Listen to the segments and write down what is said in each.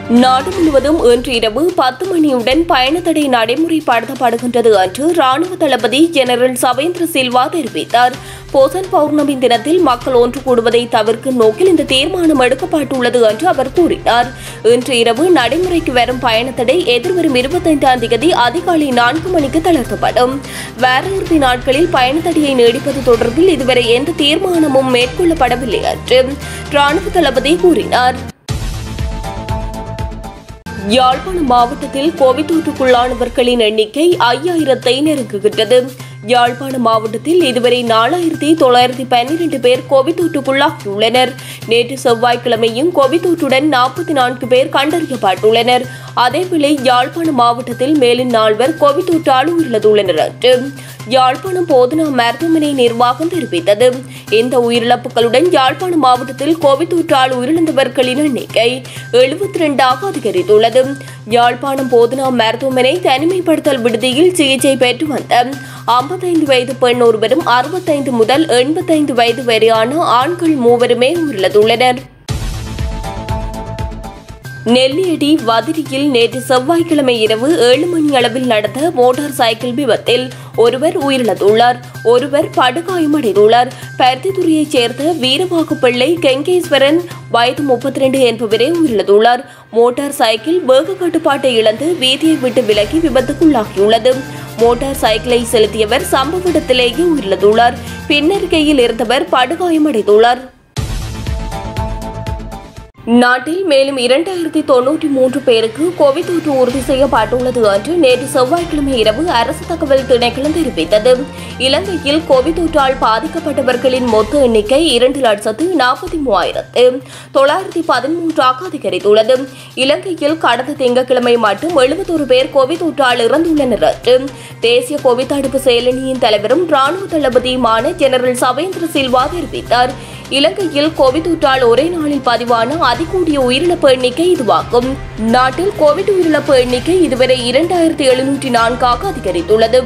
நாடு முழுவதும் இன்று இரவு பத்து மணியுடன் பயணத்தடை நடைமுறைப்படுத்தப்படுகின்றது என்று ராணுவ தளபதி ஜெனரல் சவேந்திர சில்வா தெரிவித்தார் போசன் பௌர்ணமி தினத்தில் மக்கள் ஒன்று கூடுவதை தவிர்க்கும் நோக்கில் இந்த தீர்மானம் எடுக்கப்பட்டுள்ளது என்று அவர் கூறினார் இன்று இரவு நடைமுறைக்கு வரும் பயணத்தடை எதிர்வரும் இருபத்தைந்தாம் தேதி அதிகாலை நான்கு மணிக்கு தளர்த்தப்படும் வார இறுதி நாட்களில் பயணத்தடையை நீடிப்பது தொடர்பில் இதுவரை எந்த தீர்மானமும் மேற்கொள்ளப்படவில்லை என்று ராணுவ தளபதி கூறினார் யாழ்ப்பாணம் மாவட்டத்தில் கோவிட் தொற்றுக்குள்ளானவர்களின் எண்ணிக்கை ஐயாயிரத்தை நெருங்குகின்றது யாழ்ப்பாணம் மாவட்டத்தில் இதுவரை நாலாயிரத்தி தொள்ளாயிரத்தி பன்னிரண்டு பேர் கோவிட் தொற்றுக்குள்ளாகியுள்ளனர் நேற்று செவ்வாய்க்கிழமையும் கோவிட் தொற்றுடன் நாற்பத்தி நான்கு பேர் கண்டறியப்பட்டுள்ளனர் அதேவேளை யாழ்ப்பாணம் மாவட்டத்தில் மேலும் நால்வர் கோவிட் தொற்றால் உயிரிழந்துள்ளனர் என்று யாழ்ப்பாணம் போதனா மருத்துவமனை நிர்வாகம் தெரிவித்தது இந்த உயிரிழப்புகளுடன் யாழ்ப்பாணம் மாவட்டத்தில் கோவிட் தொற்றால் உயிரிழந்தவர்களின் எண்ணிக்கை எழுபத்தி ரெண்டாக அதிகரித்துள்ளது யாழ்ப்பாணம் போதனா மருத்துவமனை தனிமைப்படுத்தல் விடுதியில் சிகிச்சை பெற்று வந்த ஐம்பத்தைந்து வயது பெண் ஒருவரும் அறுபத்தைந்து முதல் எண்பத்தைந்து வயது வரையான ஆண்கள் மூவருமே உயிரிழந்துள்ளனர் நெல்லியடி வதிரியில் நேற்று செவ்வாய்க்கிழமை இரவு ஏழு மணி அளவில் நடந்த மோட்டார் சைக்கிள் விபத்தில் ஒருவர் உயிரிழந்துள்ளார் ஒருவர் படுகாயமடைந்துள்ளார் பருத்தித்துறையைச் சேர்ந்த வீரவாக்கு பிள்ளை கெங்கேஸ்வரன் வயது முப்பத்தி ரெண்டு என்பவரே உயிரிழந்துள்ளார் மோட்டார் சைக்கிள் வேக கட்டுப்பாட்டை இழந்து வீதியை விட்டு விலகி விபத்துக்குள்ளாகியுள்ளது மோட்டார் சைக்கிளை செலுத்தியவர் சம்பவ இடத்திலேயே உயிரிழந்துள்ளார் பின்னருகையில் இருந்தவர் படுகாயமடைந்துள்ளார் நாட்டில் மேலும் இரண்டாயிரத்தி தொன்னூற்றி மூன்று பேருக்கு கோவிட் தொற்று உறுதி செய்யப்பட்டுள்ளது என்று நேற்று செவ்வாய்க்கிழமை இரவு அரசு தகவல் திணைக்களம் தெரிவித்தது இலங்கையில் கோவிட் தொற்றால் பாதிக்கப்பட்டவர்களின் மொத்த எண்ணிக்கை இரண்டு லட்சத்து நாற்பத்தி மூவாயிரத்து தொள்ளாயிரத்தி பதிமூன்றாக அதிகரித்துள்ளது இலங்கையில் கடந்த திங்கட்கிழமை மட்டும் எழுபத்தொரு பேர் கோவிட் தொற்றால் இறந்துள்ளனர் என்று தேசிய கோவிட் தடுப்பு செயலணியின் தலைவரும் ராணுவ தளபதியுமான ஜெனரல் சவேந்திர சில்வா தெரிவித்தார் இலங்கையில் கோவிட் தொற்றால் ஒரே நாளில் பதிவான அதிகூடிய உயிரிழப்பு எண்ணிக்கை இதுவாகும் நாட்டில் கோவிட் உயிரிழப்பு எண்ணிக்கை இதுவரை இரண்டாயிரத்தி எழுநூற்றி நான்காக அதிகரித்துள்ளது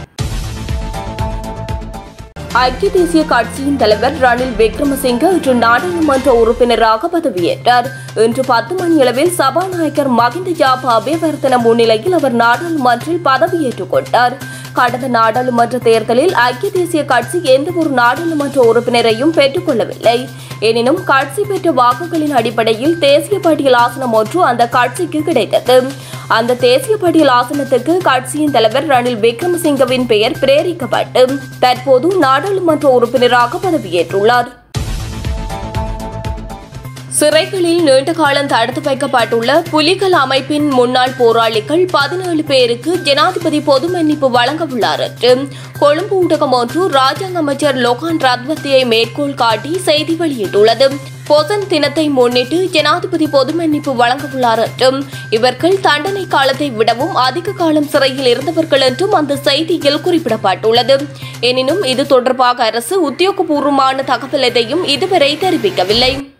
ஐக்கிய தேசிய கட்சியின் தலைவர் ரணில் விக்ரமசிங்க இன்று நாடாளுமன்ற உறுப்பினராக பதவியேற்றார் இன்று பத்து மணியளவில் சபாநாயகர் மகிந்த ஜாப அபேவர்த்தன முன்னிலையில் அவர் நாடாளுமன்றில் பதவியேற்றுக் கொண்டார் கடந்த நாடாளுமன்ற தேர்தலில் ஐக்கிய தேசிய கட்சி எந்த ஒரு நாடாளுமன்ற உறுப்பினரையும் பெற்றுக் கொள்ளவில்லை எனினும் கட்சி பெற்ற வாக்குகளின் அடிப்படையில் தேசிய பட்டியல் ஆசனம் ஒன்று அந்த கட்சிக்கு கிடைத்தது அந்த தேசிய பட்டியல் ஆசனத்துக்கு கட்சியின் தலைவர் ரணில் விக்ரமசிங்கவின் பெயர் பிரேரிக்கப்பட்டு தற்போது நாடாளுமன்ற உறுப்பினராக பதவியேற்றுள்ளார் சிறைகளில் நீண்ட காலம் தடுத்து வைக்கப்பட்டுள்ள புலிகள் அமைப்பின் முன்னாள் போராளிகள் பதினேழு பேருக்கு ஜனாதிபதி பொது மன்னிப்பு வழங்க உள்ளார் என்று கொழும்பு ஊடகம் ஒன்று ராஜாங்க அமைச்சர் லோகான் ரத்வத்தியை மேற்கோள் காட்டி செய்தி வெளியிட்டுள்ளது பொசன் தினத்தை முன்னிட்டு ஜனாதிபதி பொது மன்னிப்பு வழங்க உள்ளார் என்றும் இவர்கள் தண்டனை காலத்தை விடவும் அதிக காலம் சிறையில் இருந்தவர்கள் என்றும் அந்த செய்தியில் குறிப்பிடப்பட்டுள்ளது எனினும் இது தொடர்பாக அரசு உத்தியோகபூர்வமான தகவல் எதையும் இதுவரை தெரிவிக்கவில்லை